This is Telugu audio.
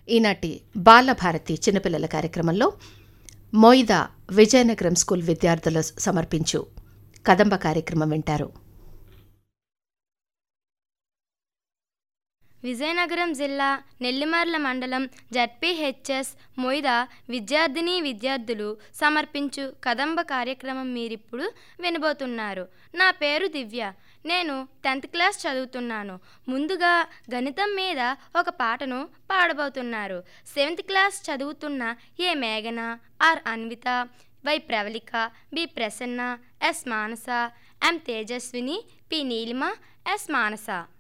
ఈనాటి బాలభారతి చిన్నపిల్లల కార్యక్రమంలో మొయిదా విజయనగరం స్కూల్ విద్యార్థులు సమర్పించు కదంబ కార్యక్రమం వింటారు విజయనగరం జిల్లా నెల్లిమర్ల మండలం జడ్పీహెచ్ఎస్ మొయిద విద్యార్థిని విద్యార్థులు సమర్పించు కదంబ కార్యక్రమం మీరిప్పుడు వినబోతున్నారు నా పేరు దివ్య నేను టెన్త్ క్లాస్ చదువుతున్నాను ముందుగా గణితం మీద ఒక పాటను పాడబోతున్నారు సెవెంత్ క్లాస్ చదువుతున్న ఏ మేఘన R Anvitha Y Pravallika B Prasanna S Manasa M Tejaswini P Neelima S మానస